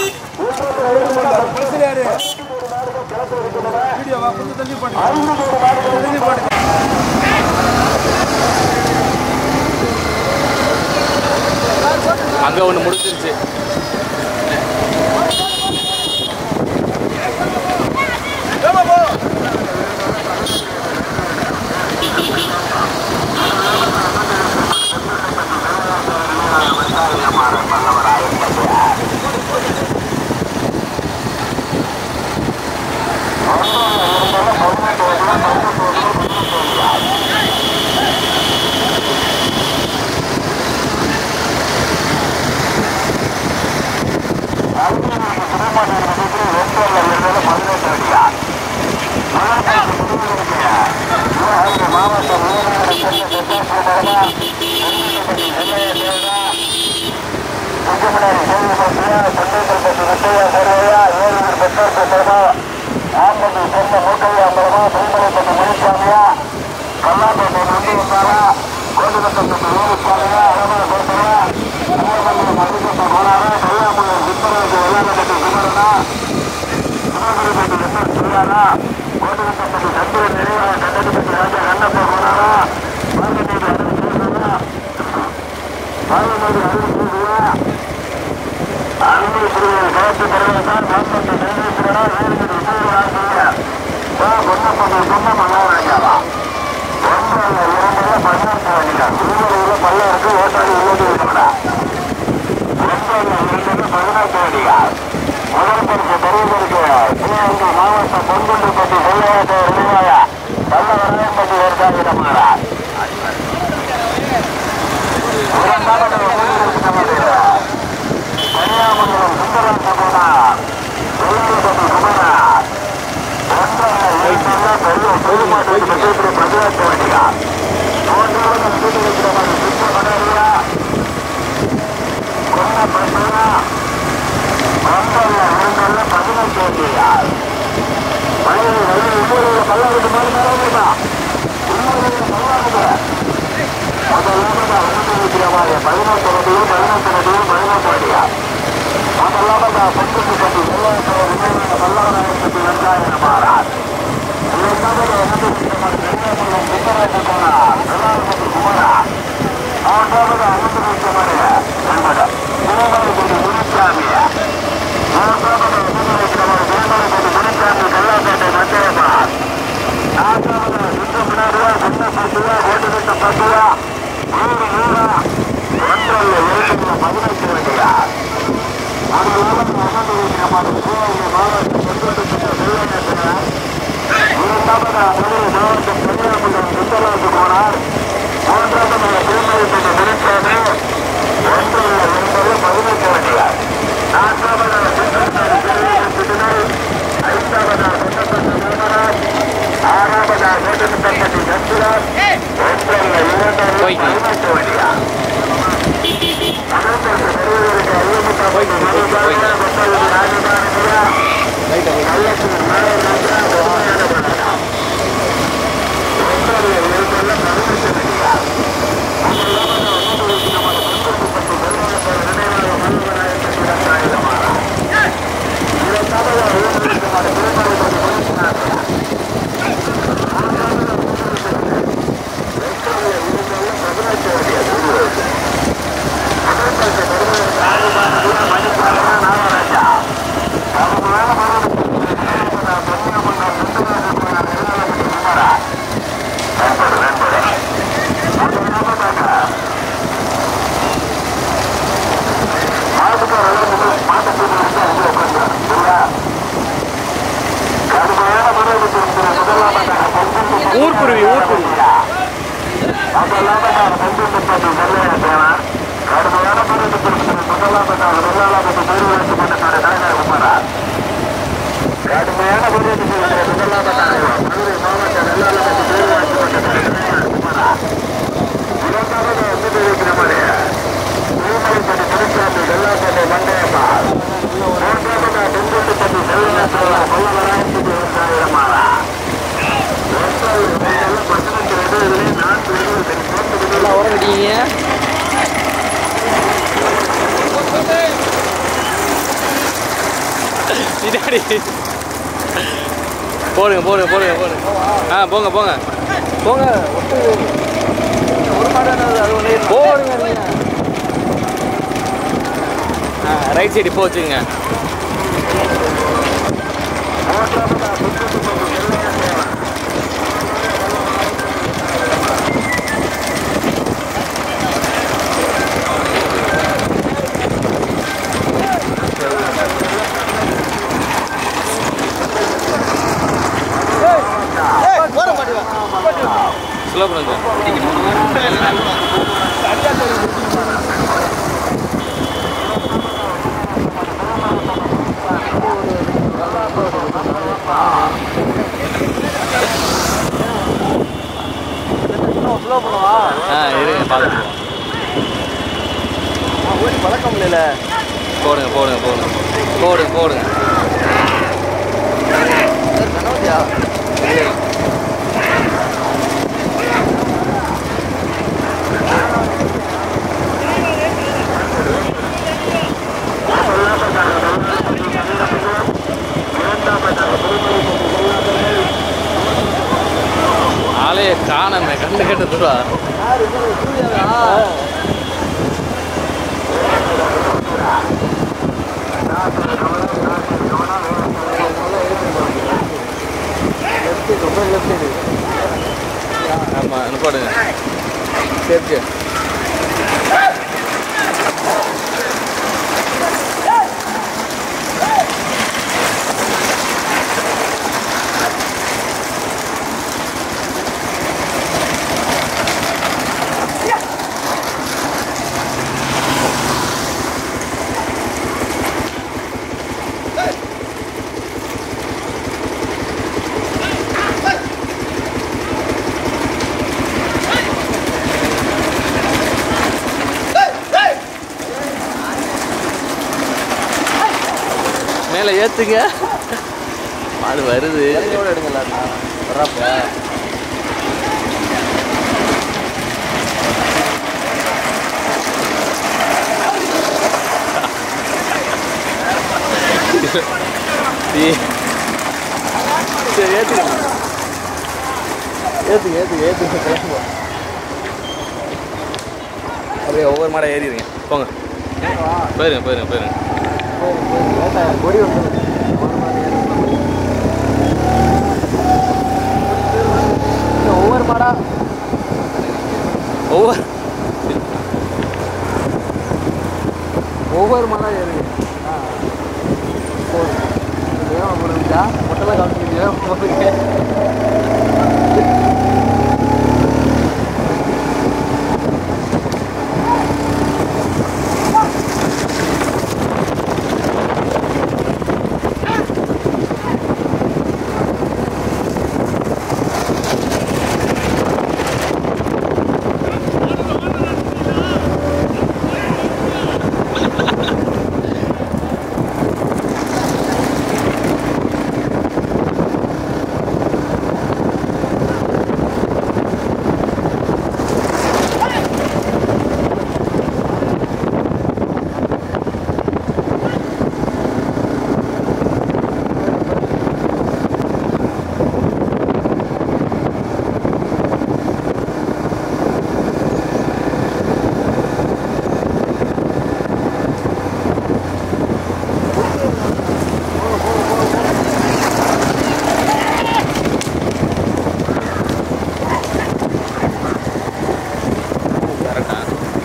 பேசுறாரு வீடியோவா கொஞ்சம் தள்ளி போட்டு கொஞ்சம் தள்ளி போட்டு அங்கே ஒன்று முடிஞ்சிருச்சு மணி பின்னாடி போடுங்க போடுங்க போடுங்க போடுங்க ஆ போங்க போங்க போங்க ஒட்டு ஒரு மாடு என்னது அது ஒன்று போடுங்க நீங்க. ஆ ரைட் சைடு இப்போ வச்சுக்கோங்க போற மாட்டிவா ஸ்லோ பண்ணுங்க ஸ்லோ பண்ணுவா ஆ இருங்க பார்த்துட்டு ஓடி பழக்கம் இல்லைல்ல போடுங்க போடுங்க போடுங்க போடுங்க போடுங்க கனவதியா ஆளைய காணமே கண்டு கட்டு தூரா யார் இது சூர்யாவா ரொம்ப லெஃப்ட் சைடு ஆமாம் நிப்பாடுங்க சேஃப்டி மேலே ஏற்றுங்க அது வருது எவ்வளோ எடுங்கல்ல வர்றாப்ப டீ. சரி ஏற்றுங்க ஏற்றுங்க ஏற்றுங்க ஏற்றுங்க கிளம்புவோம் அப்படியே ஒவ்வொரு மாடம் ஏறிடுங்க போங்க போயிருங்க போயிருங்க போயிருங்க கொடி வந்து ஒவ்வொரு மாடா ஒவ்வொரு ஒவ்வொரு மாடா ஏறுங்க ஆ போதும் ஏன் போடுறீங்களா மொட்டெல்லாம் காமிச்சிருக்கீங்க போதுங்க கரெக்டா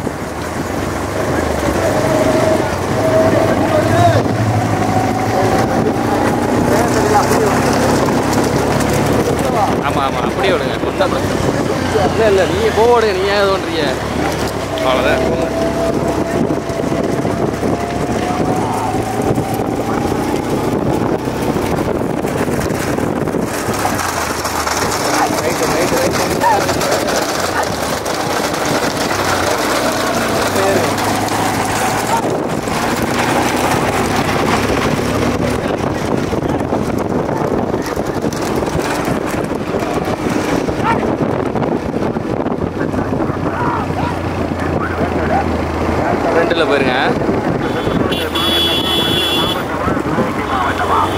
ஆமாம் ஆமாம் அப்படியே விடுங்க ஒன்றா இல்லை இல்லை நீங்கள் போடுங்க நீங்கள் ஏன் தோன்றீங்க அவ்வளோதான் போங்க ரைட்டு ரைட்டு ரைட்டு ஃப்ரண்ட்டில் போயிருங்க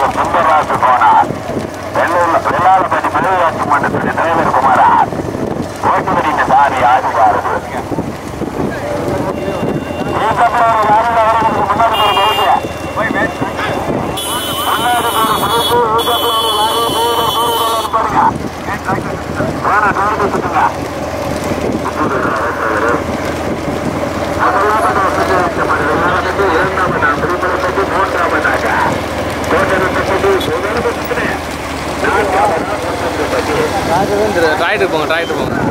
சுந்தரராசு போனார் வெள்ளூர் வெள்ளாளப்பட்டி பேரூராட்சி மன்றத்துடைய தலைவர் குமாரார் ஓட்டுநரின் சாரி ஆதிவாரது இதுக்கப்புறம் ஒரு அருள் அவர்களுக்கு முன்னாடி ஒரு பகுதியா முன்னாடி ஒரு பகுதி இதுக்கப்புறம் ஒரு லாரி நூறு நூறு ரூபாய் பாருங்க வேணா நூறு சுத்துங்க முதலாவது வசதி வெள்ளாளப்பட்டி இரண்டாவது திருப்பதிப்பட்டி மூன்றாவதாக கோட்டரப்பட்டி சுதந்திரப்பட்டி நான்காவது சுத்தப்பட்டி இந்த டிராக்டர் போங்க டிராக்டர் போங்க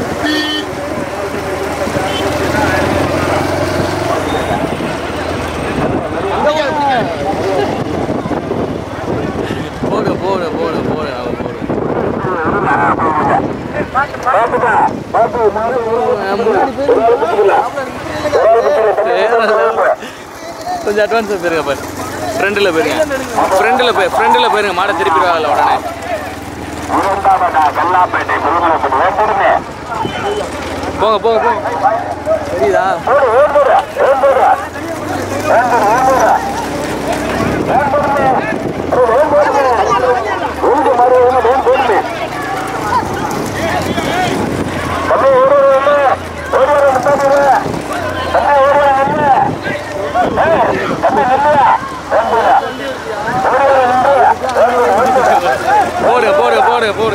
போடு போடு போடு போடு அவன் போடு பாத்துக்கா பாத்து மாடு கொஞ்சம் அட்வான்ஸாக போயிருங்க பாரு ஃப்ரெண்டில் போயிருங்க ஃப்ரெண்டில் போய் ஃப்ரெண்டில் போயிருங்க மாடை திருப்பிடுவாங்கல்ல உடனே இரண்டாவதா கல்லாப்பேட்டை முருகனப்பட்டி வேண்டுமே போங்க போங்க போங்க தெரியுதா ஓடு ஓடுறா ஓடுறா ஓடுறா ஓடுறா உங்க மாதிரி ஓடுமே தம்பி ஓடுறா ஓடுறா முத்தாடி தம்பி ஓடுறா என்ன தம்பி நில்லையா ஓடுறா ஓடுறா போடு போடு போடு போடு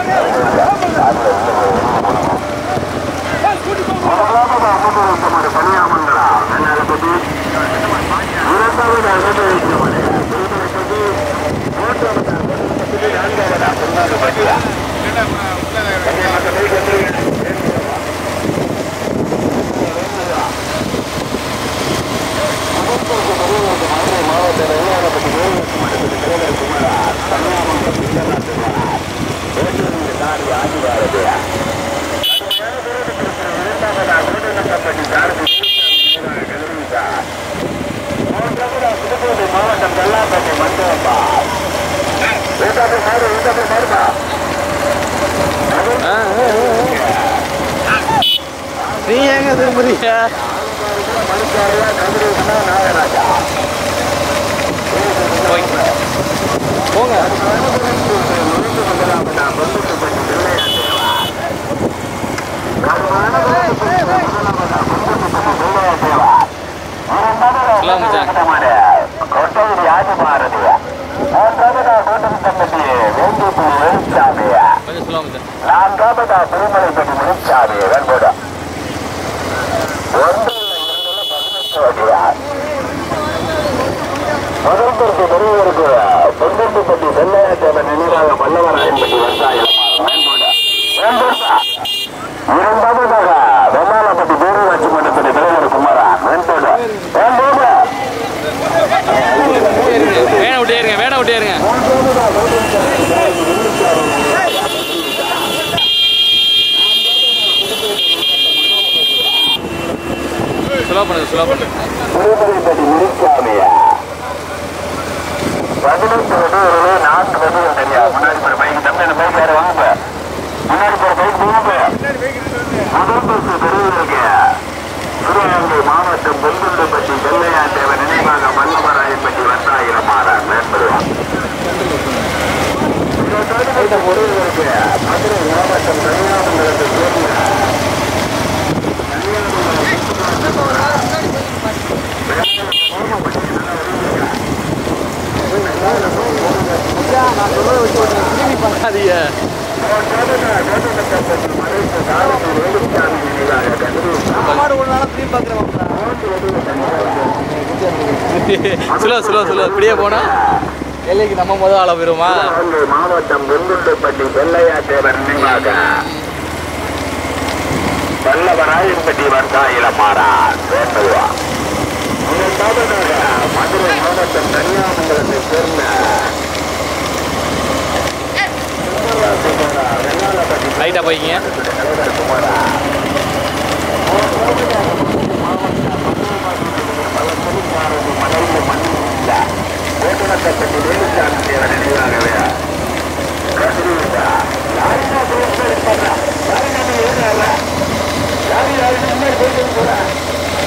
மாவட்டம் கல்லாப்பேட்டை மண்டபப்பா ஊட்டாப்பை மாடு ஊட்டாப்பை மாடுப்பா ஆ, ஆ, ஆ. நீ ஏங்க திரும்புறீங்க மணிக்காரையா கதிரேசனா நாகராஜா போய் போங்க எல்லாம் மச்சான். கொட்டகிரி ஆதிபாரதி மூன்றாவதா கூட்டத்தம்பட்டி வேண்டியபுரி வெளிச்சாமி கொஞ்சம் சொல்லுவாங்க சார் நான்காவதா திருமலைப்பட்டி வெளிச்சாமி வெண்போட ஒன்று பதினெட்டு வகையார் முதல்வருக்கு பெரியவருக்கு தொண்டன்பட்டி செல்லையாத்தேவன் நினைவாக பல்லவராயன்பட்டி விவசாயம் இரண்டாவதாக வெள்ளாளப்பட்டி பேரூராட்சி மன்றத்துடைய தலைவர் குமாரா வெண்போட வெண்போட வேணை விட்டே இருங்க வேணை விட்டே இருங்க ஸ்லோ பண்ணுங்க ஸ்லோ பண்ணுங்க திருமலைப்பட்டி முனிசாமியா பதினெட்டு வகைகளிலே நான்கு வகைகள் தெரியா முன்னாடி போற பைக் தம்பி அந்த பைக் யாரும் வாங்க முன்னாடி போற பைக் போங்க முதல் பஸ் பெரியவருக்கு சிவகங்கை மாவட்டம் பொங்குண்டப்பட்டி செல்லையா தேவன் நினைவாக மல்லமராயப்பட்டி வட்டாயிரம் மாறான் மேம்படுவான் ஒருவருக்கு மதுரை மாவட்டம் கன்னியாகுமரத்தை சேர்ந்த பண்ணாதீங்க ஸ்லோ ஸ்லோ ஸ்லோ இப்படியே போனா எல்லைக்கு நம்ம முதல் ஆள போயிருமா சிவகங்கை மாவட்டம் வெங்குண்டப்பட்டி வெள்ளையா தேவர் நினைவாக வல்லவராயன்பட்டி வந்தாயில மாறா வேண்டுவா முதலாவதாக மதுரை மாவட்டம் கன்னியாகுமரத்தை சேர்ந்த வெள்ளாளப்பட்டி லைட்டா போய்க்கிங்க தலைவர் குமாரா ஓட்டுநர்பட்டி வேலுசாமி தேவர் நினைவாகவே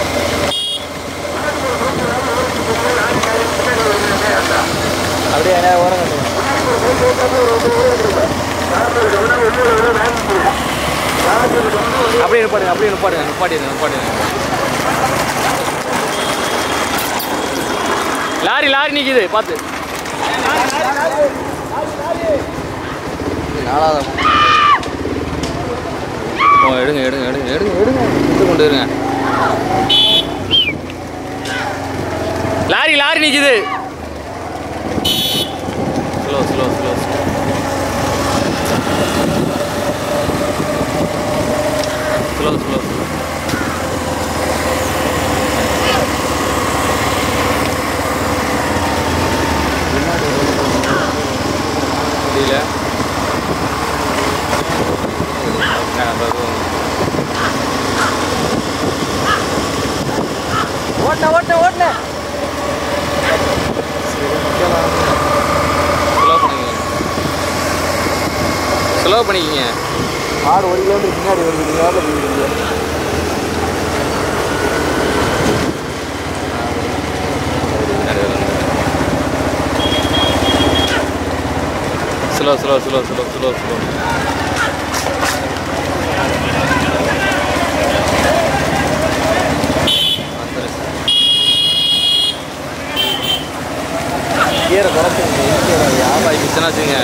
அப்படியே என்ன அப்படியே நிப்பாடுங்க அப்படியே நிப்பாடுங்க நிப்பாட்டிடுங்க நிப்பாட்டிடுங்க லாரி லாரி நிக்குது பார்த்து நாலாவது ஓ எடுங்க எடுங்க எடுங்க எடுங்க எடுங்க எடுத்து கொண்டு இருங்க லாரி லாரி நிக்குது slow slow slow slow slow slow முடியல ஆ, அது- ஓட்டுன ஓட்டுன ஓட்டுன ஸ்லோ பண்ணிக்கங்க ஸ்லோ பண்ணிக்கங்க ஆடு ஒரு கிலோமீட்டர் முன்னாடி வருது நீ வேலை போயிருக்கீங்க slow slow slow slow slow slow கீரை குறைச்சி ஆமா இருந்துச்சுன்னா வச்சுங்க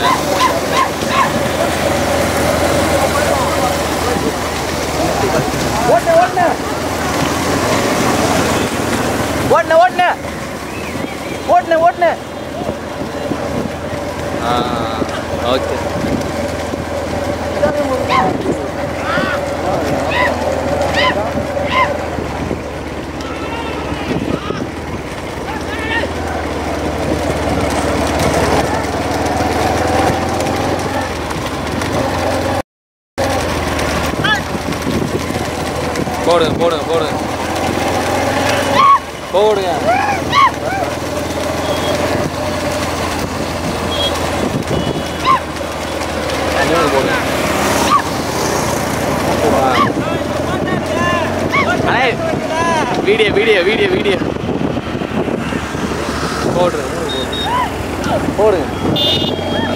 ஓட்டுன ஓட்டுன ஓட்டுன ஓட்டுன ஓட்டுன ஓட்டுன ஆ ஓகே போடுங்க போடுங்க போடுங்க போடுங்க மூணு போடுங்க ஆ. அண்ணே வீடியோ வீடியோ வீடியோ வீடியோ போடுங்க மூணு போடுங்க போடுங்க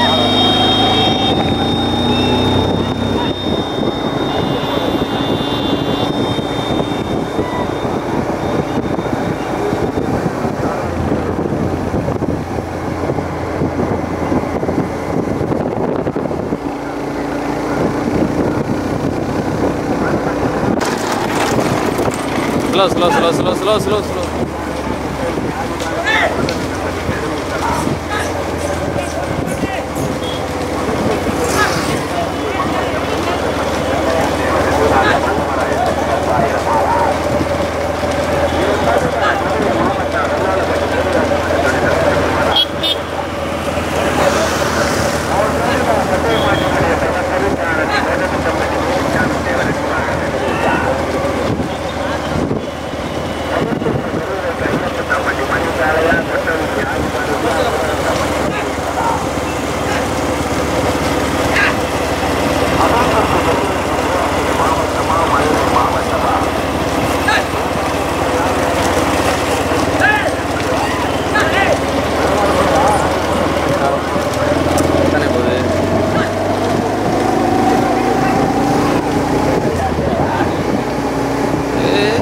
slow slow slow slow slow slow slow தானே போகுது ஏ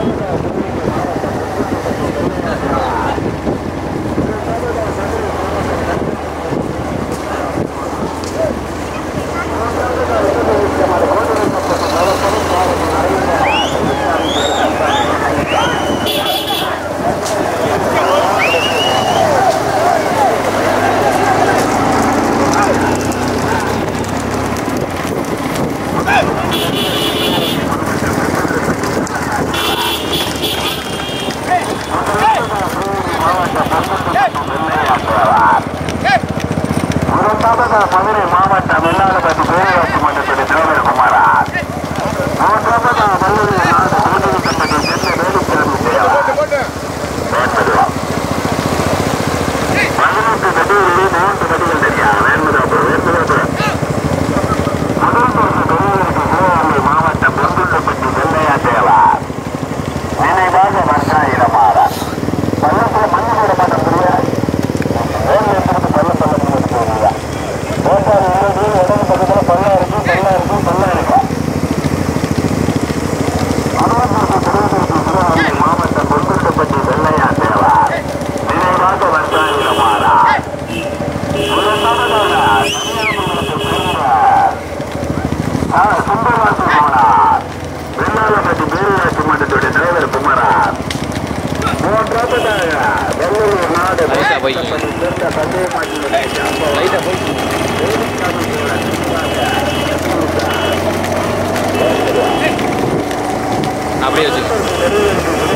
முதலாவதாக மதுரை மாவட்டம் வெள்ளாளப்பட்டி பேரூராட்சி மன்றத்துடைய தலைவர் குமாரார் மூன்றாவதாக வல்லூரில் நாடு தேர்ந்தெடுக்கப்பட்ட சென்னை வேலுக்கிழமை செயலாளர் வேண்பதுவா பதினெட்டு நடிகளில் மூன்று நடிகள் தெரியா வேண்பதாப்பு வேண்பதாப்பு முதல் பரிசு பெறுவதற்கு சிவகங்கை மாவட்டம் பொங்குள்ளப்பட்டி வெள்ளையா தேவார் நினைவாக வர்ஷாயிரமாறா பள்ளத்தில் மண்ணு போட மாட்டோம் புரியா வேலை எடுத்துட்டு பள்ள சொல்ல முடியாது லைட்டாக போய் அப்படியே வச்சு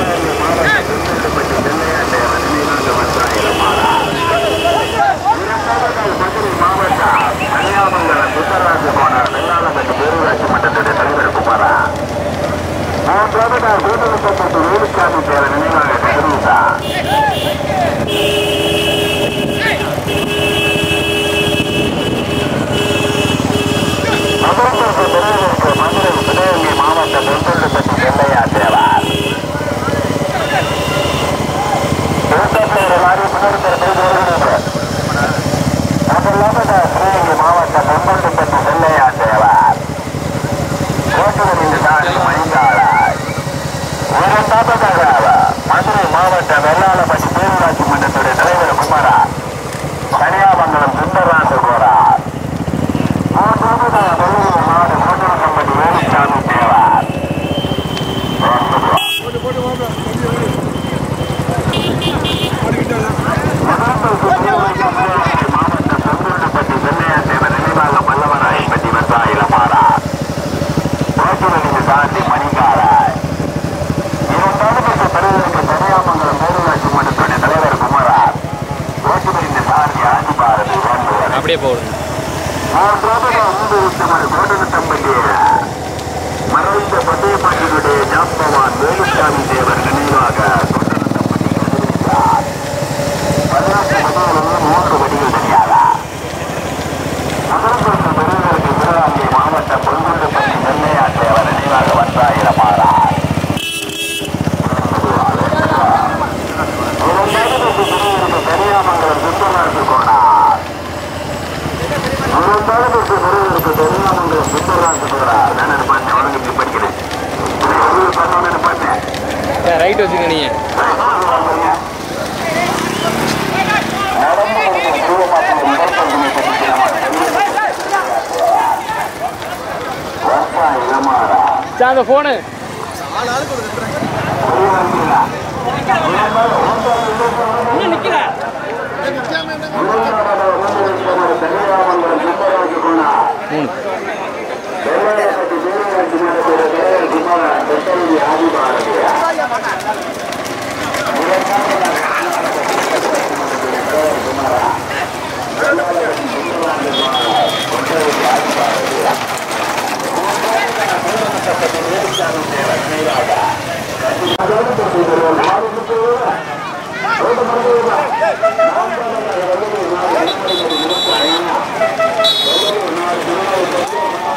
மாவட்ட பொருத்தப்பட்டி வெள்ளையா தேவார் மாவட்ட பொங்கல்பட்டி செல்லையா தேவார் கோட்டுகளின் தாண்டி மணிக்காளாய் இரண்டாவதாக மதுரை மாவட்ட வெள்ளாளப்பட்டி பேரூராட்சி மன்றத்துடைய தலைவர் குமாரா கனியாமங்கலம் சுந்தரராஜ கோரார் மூன்றாவதாக வெள்ளையூர் நாடு கோட்டுக்கம்பட்டி வேலுசாமி தேவார் மாவட்ட பொங்கல்பட்டி செல்லையா தேவர் நினைவாக பல்லவராயப்பட்டி வெசாயில மாறார் கோட்டுகளின் தாண்டி மணிக்காளாய் இரண்டாவது பெருவிற்கு பெரியாமங்கலம் பேரூராட்சி மன்றத்துடைய தலைவர் குமரார் கோட்டுகளின் தாண்டி ஆதி பாரதி வேண்டுவர் அப்படியே போடுங்க மூன்றாவது அன்பு உத்தமர் கோட்டகத்தம்பட்டிய மறைந்த பந்தயப்பாட்டினுடைய ஜாம்பவான் வேலுசாமி தேவர் நினைவாக கோட்டகத்தம்பட்டி கதிரித்தார் பதினெட்டு மதிகளில் மூன்று வடிகள் தெரியாதா முதல் பெருவிற்கு சிவகாங்கை மாவட்ட பொன்குண்டுப்பட்டி சென்னையா தேவர் நினைவாக வந்தாயிரமாறார் இரண்டாவது பெருவிற்கு பெரியாமங்கலம் சுந்தரராஜு கோனார் இரண்டாவது பெருவிற்கு பெரியாமங்கலம் சுந்தரராஜு கோனார் நான் அது பண்ணேன் உனக்கு இப்படி படிக்கிறேன் பண்ணணும்னு பண்ணேன் ரைட் வச்சுங்க நீங்கள் சா அந்த ஃபோனு இன்னும் நிற்கிற மூணு Thank you.